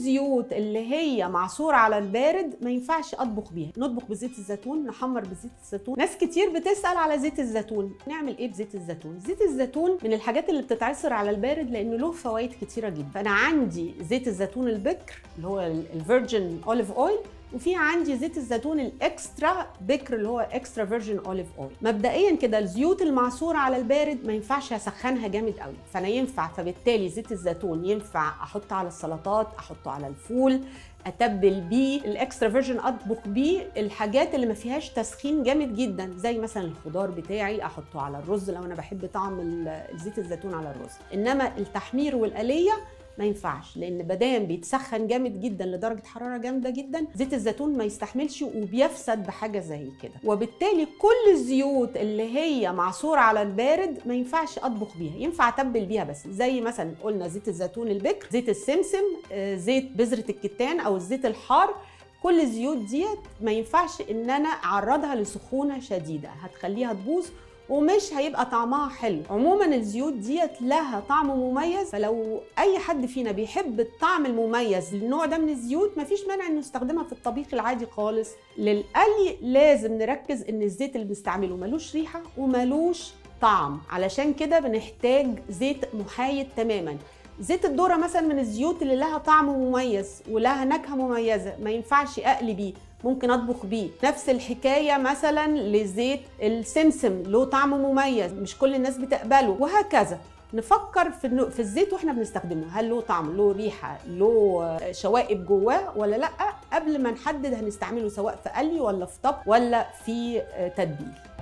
الزيوت اللي هي معصوره على البارد ما ينفعش اطبخ بيها نطبخ بزيت الزيتون نحمر بزيت الزيتون ناس كتير بتسال على زيت الزيتون نعمل ايه بزيت الزيتون زيت الزيتون من الحاجات اللي بتتعصر على البارد لانه له فوائد كتيره جدا فانا عندي زيت الزيتون البكر اللي هو الفيرجن اوليف اويل وفي عندي زيت الزيتون الاكسترا بكر اللي هو اكسترا فيرجن اوليف اويل مبدئيا كده الزيوت المعصوره على البارد ما ينفعش اسخنها جامد قوي فانا ينفع فبالتالي زيت الزيتون ينفع احطه على السلطات احطه على الفول اتبل بيه الاكسترا فيرجن اطبخ بيه الحاجات اللي ما فيهاش تسخين جامد جدا زي مثلا الخضار بتاعي احطه على الرز لو انا بحب طعم زيت الزيتون على الرز انما التحمير والقليه ما ينفعش لان بدام بيتسخن جامد جدا لدرجه حراره جامده جدا زيت الزيتون ما يستحملش وبيفسد بحاجه زي كده وبالتالي كل الزيوت اللي هي معصوره على البارد ما ينفعش اطبخ بيها ينفع اتبل بيها بس زي مثلا قلنا زيت الزيتون البكر زيت السمسم زيت بذره الكتان او الزيت الحار كل الزيوت ديت ما ينفعش ان انا اعرضها لسخونه شديده هتخليها تبوظ ومش هيبقى طعمها حلو عموما الزيوت ديت لها طعم مميز فلو اي حد فينا بيحب الطعم المميز للنوع ده من الزيوت مفيش مانع انه يستخدمها في الطبيخ العادي خالص للقلي لازم نركز ان الزيت اللي بنستعمله ملوش ريحه وملوش طعم علشان كده بنحتاج زيت محايد تماما زيت الذره مثلا من الزيوت اللي لها طعم مميز ولها نكهه مميزه ما ينفعش اقلي بيه ممكن اطبخ بيه نفس الحكايه مثلا لزيت السمسم له طعم مميز مش كل الناس بتقبله وهكذا نفكر في في الزيت واحنا بنستخدمه هل له طعم له ريحه له شوائب جواه ولا لا قبل ما نحدد هنستعمله سواء في قلي ولا في طبخ ولا في تتبيل